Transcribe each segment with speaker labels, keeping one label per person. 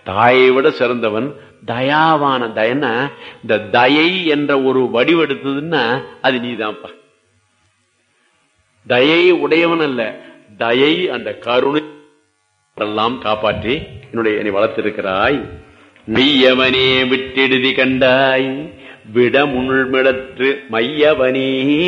Speaker 1: தாயை விட சிறந்தவன் தயாவான தயன்னா இந்த தயை என்ற ஒரு வடிவெடுத்ததுன்னா அது நீதான்ப்பா தயை உடையவன் அல்ல தயை அந்த கருணை எல்லாம் காப்பாற்றி என்னுடைய என்னை வளர்த்திருக்கிறாய் மெய்யவனே விட்டெடுதி கண்டாய் விட முள்மிடற்று மையவனே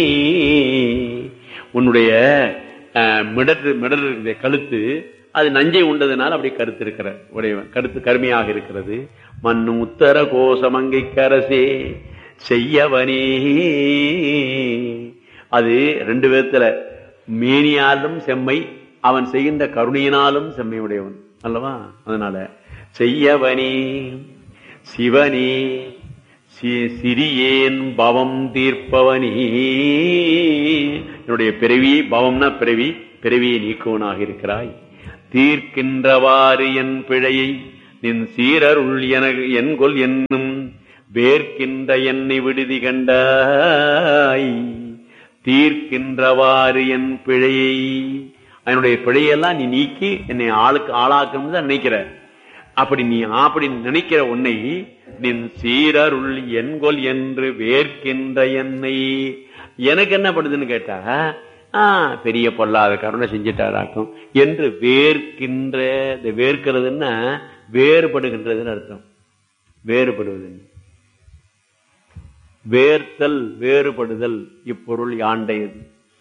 Speaker 1: உன்னுடைய அஹ், மிடற்று மிடர் இருக்கிற கழுத்து அது நஞ்சை உண்டதுனால அப்படி கருத்து இருக்கிற உடையவன் கருத்து கருமையாக இருக்கிறது மண்ணு உத்தர கோசமங்கை கரசே செய்யவனே அது ரெண்டு விதத்துல மேனியாலும் செம்மை அவன் செய்கின்ற கருணையினாலும் செம்மை உடையவன் அல்லவா அதனால செய்யவனே சிவனே சி- சிறியேன் பவம் தீர்ப்பவனே என்னுடைய பிறவி பவம்னா பிறவி பிறவியை நீக்குவனாக இருக்கிறாய் தீர்க்கின்றவாறு என் பிழையை நின் சீரருள் என என்கொல் என்னும் வேர்க்கின்ற என்னை விடுதி கண்டாய் தீர்க்கின்றவாறு என் பிழையை என்னுடைய பிழையெல்லாம் நீ நீக்கி என்னை ஆளுக்கு ஆளாக்கணும் தான் நினைக்கிற அப்படி நீ அப்படி நினைக்கிற உன்னை நின் சீரருள் என்கொல் என்று வேர்க்கின்ற என்னை எனக்கு என்ன பண்ணுதுன்னு கேட்டா ஆ பெரிய பொல்லாத கருணை செஞ்சிட்டாராக்கும் என்று வேர்க்கின்ற இந்த வேர்க்கிறதுன்னா வேறுபடுகின்றதுன்னு அர்த்தம் வேறுபடுவது வேர்த்தல் வேறுபடுதல் இப்பொருள் யாண்டையது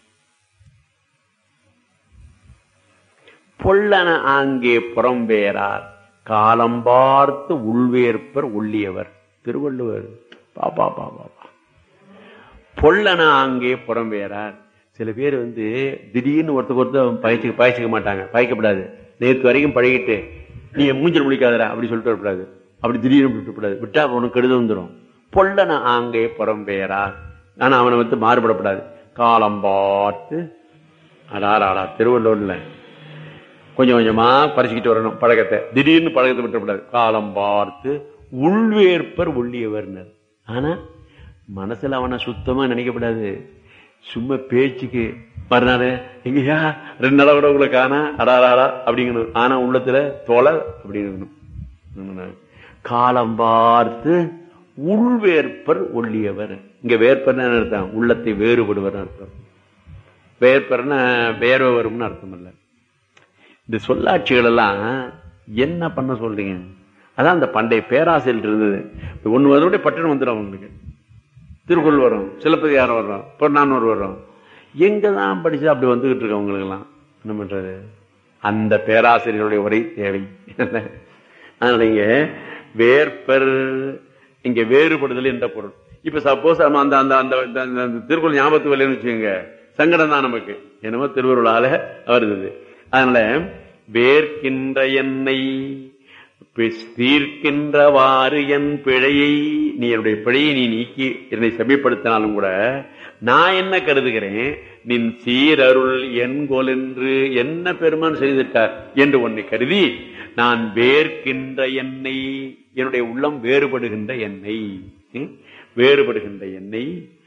Speaker 1: பொல்லன ஆங்கே புறம்பேறார் காலம் பார்த்து உள்வேற்பர் உள்ளியவர் திருவள்ளுவர் பாப்பா பாப்பா பா. பொல்லன ஆங்கே புறம்பேறார் சில பேர் வந்து திடீர்னு ஒருத்தருக்கு ஒருத்தர் பயிற்சிக்க பயிற்சிக்க மாட்டாங்க பயிக்கப்படாது நேற்று வரைக்கும் பழகிட்டு நீ மூஞ்சல் முடிக்காதடா அப்படி சொல்லிட்டு வரக்கூடாது அப்படி திடீர்னு விட்டுக்கூடாது விட்டா உனக்கு கெடுதல் வந்துடும் பொல்லன ஆங்கே புறம்பேறார் ஆனா அவனை வந்து மாறுபடப்படாது காலம் பார்த்து அடாராடா திருவள்ளூர்ல கொஞ்சம் கொஞ்சமா பறிச்சுக்கிட்டு வரணும் பழக்கத்தை திடீர்னு பழக்கத்தை விட்டுறக்கூடாது காலம் பார்த்து உள்வேற்பர் உள்ளியவர்னர் ஆனா மனசுல அவனை சுத்தமா நினைக்கப்படாது சும்மா பேச்சுக்கு மறுநாள் எங்கயா ரெண்டு நாளா கூட உங்களை காணா அடாராடா அப்படிங்கணும் ஆனா உள்ளத்துல தொலை அப்படிங்கணும் காலம் பார்த்து உள்வேற்பர் ஒள்ளியவர் இங்க வேற்பர்னு அர்த்தம் உள்ளத்தை வேறுபடுவர் அர்த்தம் வேற்பர்னா வேர்வை வரும்னு அர்த்தம் இல்லை இந்த சொல்லாட்சிகள் எல்லாம் என்ன பண்ண சொல்றீங்க அதான் அந்த பண்டைய பேராசையில் இருந்தது ஒண்ணு வருடைய பட்டணம் வந்துடும் அவங்களுக்கு திருக்குறள் வரும் சிலப்பதிகாரம் வரும் பொன்னானூர் வரும் எங்க தான் படிச்சு அப்படி வந்துகிட்டு இருக்கு அவங்களுக்கு எல்லாம் என்ன பண்றது அந்த பேராசிரியருடைய உரை தேவை அதனால இங்க வேற்பர் இங்க வேறுபடுதல் என்ற பொருள் இப்ப சப்போஸ் அந்த அந்த அந்த அந்த அந்த- அந்த திருக்குறள் ஞாபகத்துக்கு வரலன்னு வச்சுக்கோங்க சங்கடம் தான் நமக்கு என்னமோ திருவருளால வருது அதனால வேர்க்கின்ற என்னை பிஸ் தீர்க்கின்றவாறு என் பிழையை நீ என்னுடைய பிழையை நீ நீக்கி என்னை செபிப்படுத்தினாலும் கூட நான் என்ன கருதுகிறேன் நின் சீரருள் என்கொல் என்று என்ன பெருமான் செய்திருக்கார் என்று உன்னை கருதி நான் வேர்க்கின்ற என்னை என்னுடைய உள்ளம் வேறுபடுகின்ற என்னை ம்? வேறுபடுகின்ற என்னை